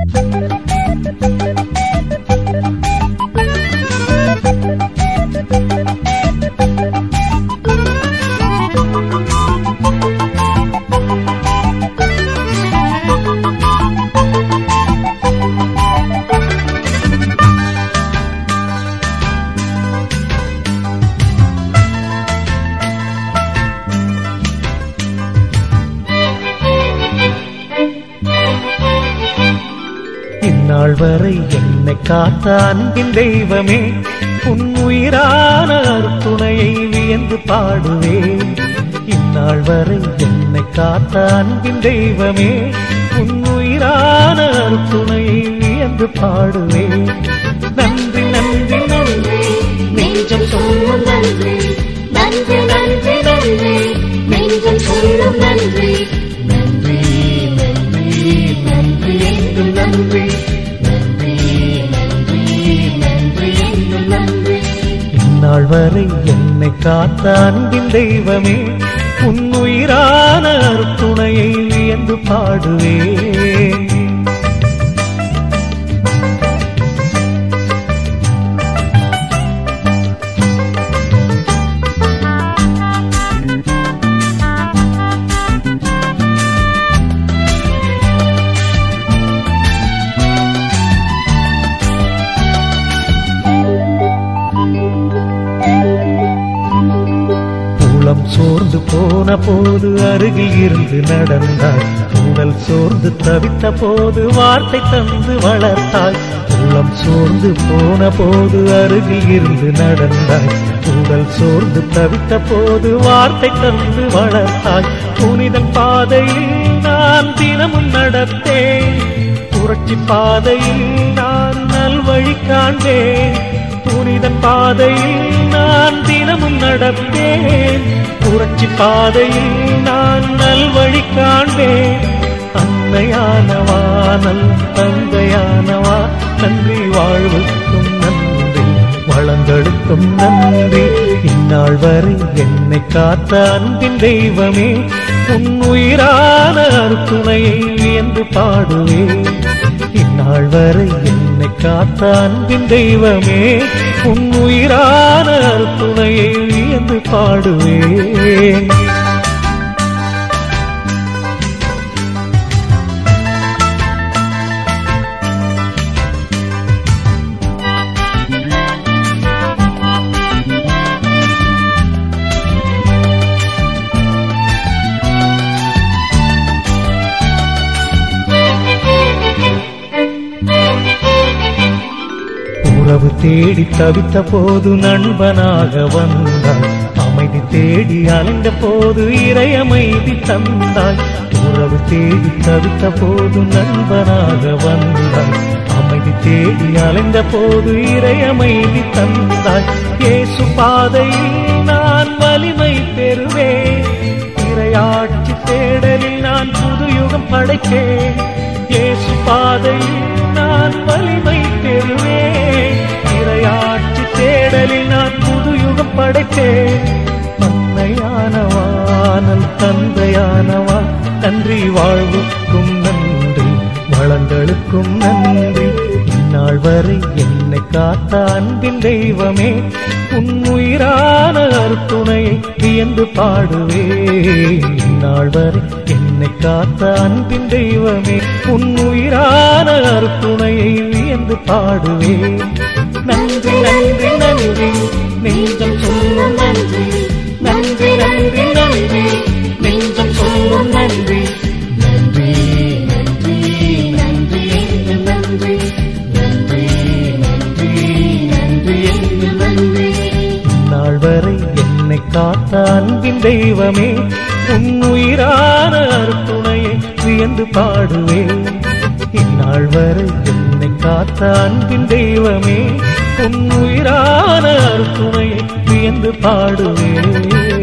இந்நாள் வரை என்னை காத்த அன்பின் தெய்வமே உன் உயிரான துணையை வியந்து பாடுவேன் இந்நாள் வரை என்னை காத்த அன்பின் தெய்வமே உன் உயிரான துணையை வியந்து பாடுவேன் நன்றி நன்றி நன்றி நெஞ்சம் சொல்லும் நன்றி நன்றி நன்றி நன்றி நெஞ்சம் சொல்லும் நன்றி நன்றி நன்றி நன்றி என்றும் நன்றி நன்றி நன்றி நன்றி என்றும் நன்றி இந்நாள் வரை என்னை காத்த அன்பின் தெய்வமே உன் உயிரான துணையை வியந்து பாடுவேன் உளம் சோர்ந்து போன போது அருகில் இருந்து நடந்தாய் உடல் சோர்ந்து தவித்த போது வார்த்தை தந்து வளர்த்தாய் உளம் சோர்ந்து போன போது அருகில் இருந்து நடந்தாய் உடல் சோர்ந்து தவித்த போது வார்த்தை தந்து வளர்த்தாய் புனிதன் பாதையில் நான் தினமும் நடப்பேன் புரட்சி பாதையில் நான் நல்வழி காண்பேன் புனிதன் பாதையில் நான் தினமும் நடப்பேன் புரட்சி பாதையில் நான் நல்வழி காண்பேன் அன்னையானவா நல் தந்தையானவா நன்றி வாழ்வுக்கும் நன்றி வளங்களுக்கும் நன்றி இந்நாள் வரை என்னை காத்த அன்பின் தெய்வமே உன் உயிரான துணையை வியந்து பாடுவேன் இந்நாள் வரை என்னை காத்த அன்பின் தெய்வமே உன் உயிரான துணையை வியந்து பாடுவேன் உறவு தேடி தவித்த போது நண்பனாக வந்தாய் அமைதி தேடி அலைந்த போது இறை அமைதி தந்தாய் உறவு தேடி தவித்த போது நண்பனாக வந்தாய் அமைதி தேடி அலைந்த போது இறை அமைதி தந்தாய் இயேசு பாதையில் நான் வலிமை பெறுவேன் இறையாட்சி தேடலில் நான் புது யுகம் படைப்பேன் இயேசு பாதையில் நான் வலிமை பெறுவேன் இறையாட்சி தேடலில் நான் புது யுகம் படைப்பேன் அன்னையானவா நல் தந்தையானவா நன்றி வாழ்வுக்கும் நன்றி வளங்களுக்கும் நன்றி இந்நாள் வரை என்னை காத்த அன்பின் தெய்வமே உன் உயிரான துணையை வியந்து பாடுவேன் இந்நாள் வரை என்னை காத்த அன்பின் தெய்வமே உன் உயிரான துணையை வியந்து பாடுவேன் நன்றி நன்றி நன்றி நெஞ்சம் சொல்லும் நன்றி நன்றி நன்றி நன்றி நெஞ்சம் சொல்லும் நன்றி நன்றி நன்றி நன்றி என்று நன்றி நன்றி நன்றி நன்றி என்று நன்றி நாள் வரை என்னை காத்த அன்பின் தெய்வமே உன் உயிரான துணையை வியந்து பாடுவேன் இந்நாள் வரை என்னை காத்த அன்பின் தெய்வமே உன் உயிரான துணையை வியந்து பாடுவேன்